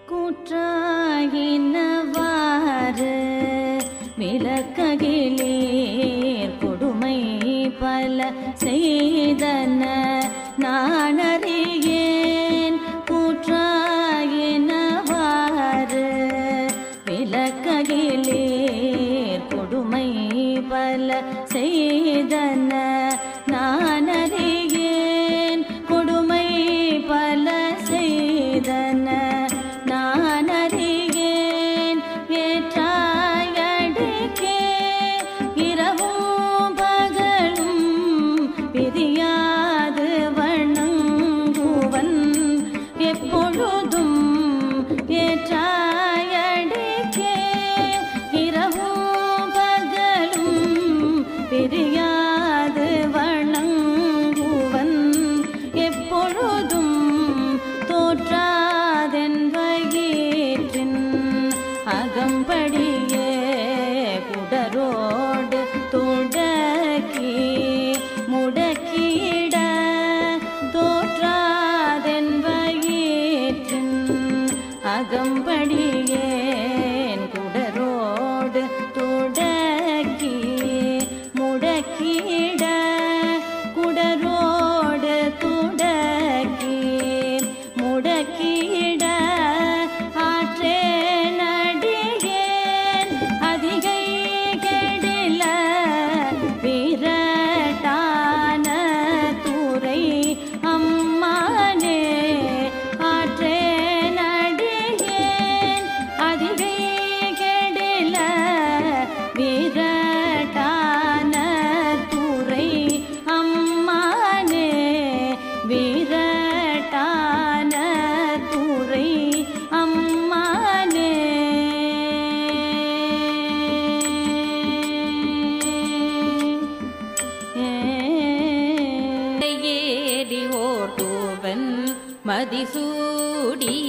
கூற்றாயினவாறு விளக்ககிலேர் கொடுமை பல செய்தன நானறியேன் கூற்றாயினவாறு விளக்ககிலேர் கொடுமை பல செய்தன நானறியேன் கொடுமை பல செய்தன நானறியேன் ஏற்றாயடிக்கே இரவும் பகலும் பிரியாது வணங்குவன் எப்பொழுதும் ஏற்றாயடிக்கே இரவும் பகலும் பிரியாது வணங்குவன் எப்பொழுதும் தோற்றாதென் வயிற்றின் அகம்படியே குடரோடு துடக்கி முடக்கிட தோற்றாதென் வயிற்றின் அகம்படியேன் குடரோடு துடக்கி முடக்கிட குடரோடு துடக்கி முடக்கிட ஆற்றே நடிகேன் அதிகை கெடில விரட்டான துறை அம்மானே ஆற்றே நடிகேன் அதிகை கெடில விரட்டான துறை அம்மானே விரட்டான துறை அம்மானே ஏறி ஓர் தூவன் மதிசூடி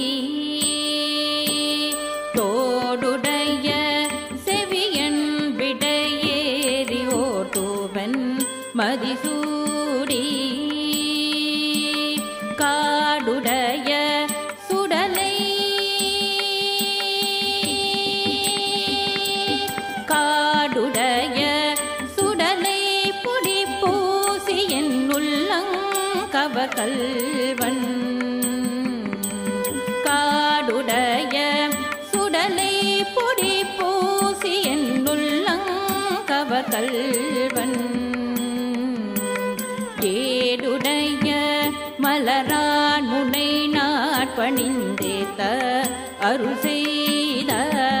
தோடுடைய செவியன் விடையேறி ஓர் தூவன் மதிசூடி காடுடைய சுடலை காடுடைய சுடலை புடி பூசி என் உள்ளங்கவ கல்வன் காடுடைய சுடலை பொடி பூசி என் உள்ளங்கவ கல்வன் ஏடுடைய மலரான் முனை நாட்பணிந்தேத்த அருள் செய்த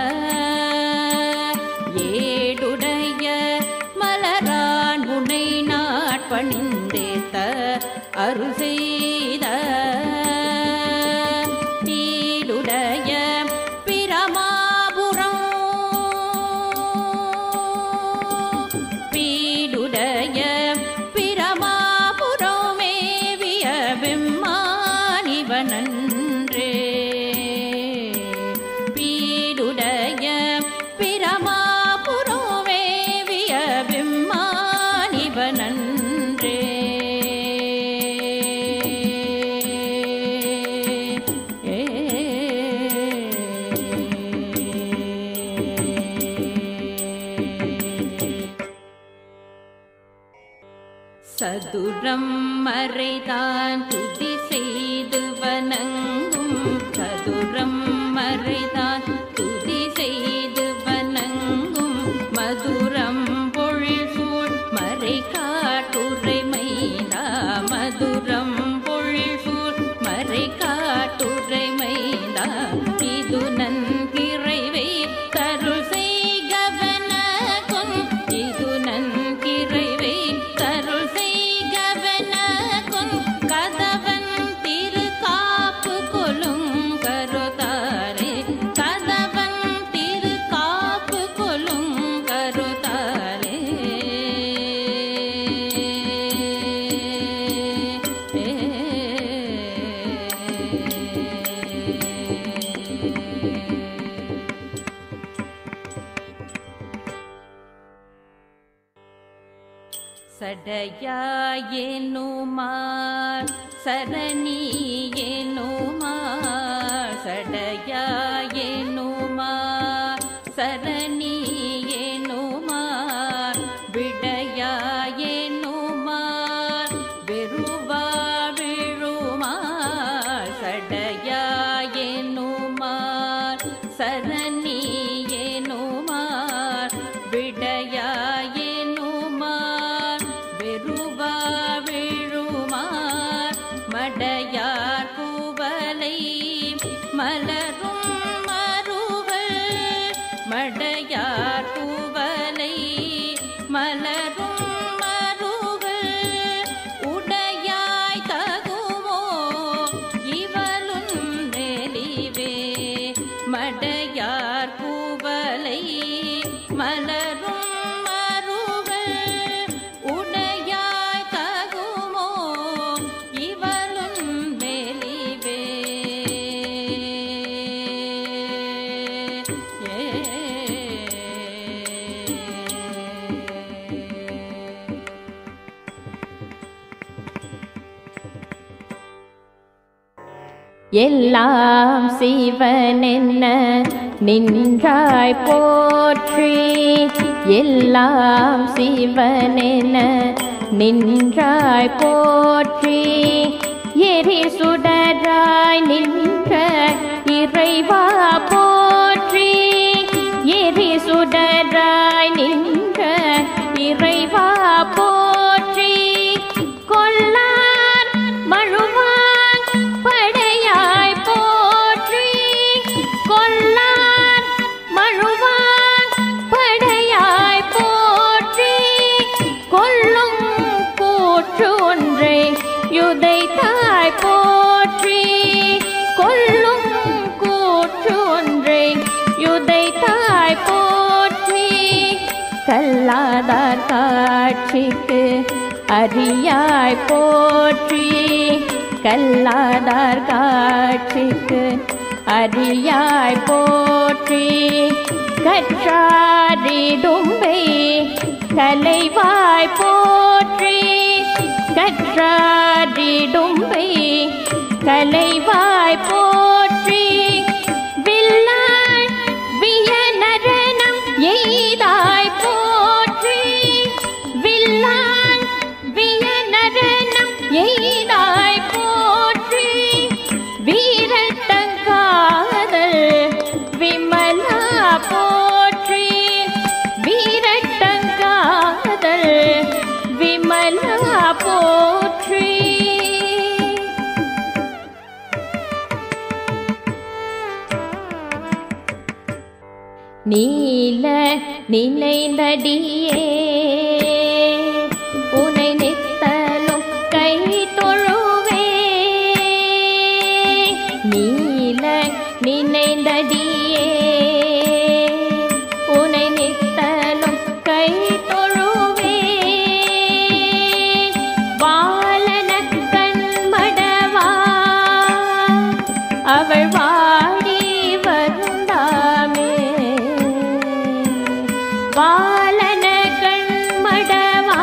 ஏடுடைய மலரான் முனை நாட்பணிந்தேத்த அருள் செய்த பீடுடைய பிரமாபுரம் பீடுடைய பிரமாபுரம் மேவிய விம்மானிவனன்றே பீடுடைய பிரமாபுரம் மேவிய விம்மானிவனன்றே சதுரம் மறைதான் துதி செய்து வணங்கும் சதுரம் மறைதான் துதி செய்து வணங்கும் மதுரம் பொழில் சூழ் மறை காட்டுரை மைந்தா மதுரம் பொழில் சூழ் மறை காட்டுரை மைந்தா இது நன்கிறைவை தருள் செய்கவனக்கும் இது நன்கிறைவை தருள் செய்கவனக்கும் கதவன் திரு காப்பு கொலும் கருதாரே கதவன் திரு காப்பு கொலும் கருதாரே சடையாயேனுமார் சரணி ஏனுமார் சடையாயேனுமா சரணி ஏனுமா விடையாயேனுமா வெறுவா விழுமா சடையாயேனுமா சரணி ஏனுமா விடையாயேனுமா வெறுவா விழுமா மடையார் பூவலை மலரும் மருவல் மடையார் பூவலை மலரும் மருவல் உடையாய் தகுமோ இவளும் நெலிவே மடையார் பூவலை மலரும் மருவல் உடையாய் தகுமோ இவளும் மெலிவே ஏ எல்லாம் சிவனென்ன நின்றாய் போற்றி எல்லாம் சிவனென நின்றாய் போற்றி எரி சுடராய் நின்ற இறைவா போற்றி எரி சுடராய் நின்ற இறைவா போற்றி கொல்லார் மழுவான் படையாய் போற்றி கொல்லார் மழுவான் படையாய் போற்றி கொல்லும் கூற்று ஒன்றை யுதைத்தாய் போற்றி கொல்லும் கூற்று ஒன்றை யுதைத்தாய் போற்றி கல்லாதார் காட்சிக்கு அறியாய் போற்றி கல்லாதார் காட்சிக்கு அறியாய் போற்றி கற்றாரிடும்பை கலைவாய் போற்றி கற்றாரிடும்பை கலைவாய் போற்றி வில்லாய் வியநரனம் எய்தாய் போற்றி வில்லாய் வியநரனம் எய்தாய் போற்றி வீரட்டங்காதல் விமலா போற்றி வீரட்டங்காதல் விமலா போற்றி நீல நினைந்தடியே உனை நித்தலும் கை தொழுவே நீல நினைந்தடியே உனை நித்தலும் கை தொழுவே வாழன கண்மடவா அவள் வாடி வருந்தாமே வாழன கண்மடவா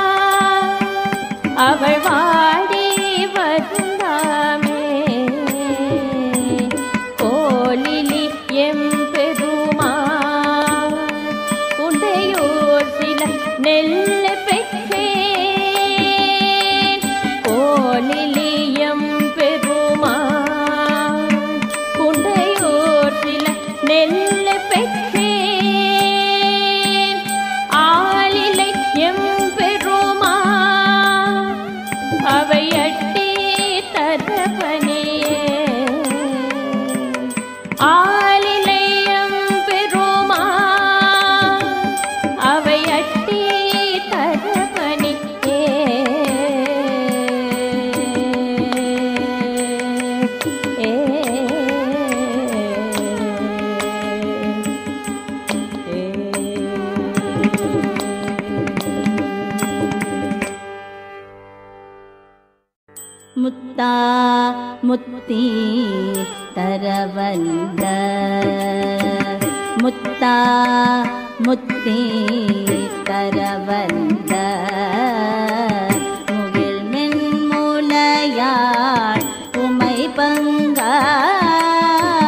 அவள் வாடி வருந்தாமே கோலிலி எம்பெருமா உடையோர் சில நெல்ல பெற்றேன் கோலிலியம் பெருமா குண்டையோர் சில நெல்ல பெற்றேன் ஆலிலை எம்பெருமா அவை அட்டி தரவனியே ஆலிலையம் பெருமா அவை அட்டி தரவனியே ஏ முத்தா முத்தி தரவல்ல முத்தா முத்தி தரவல்ல முகில் மென்முலையாள் உமை பங்கா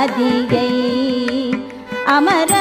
பதியை அமர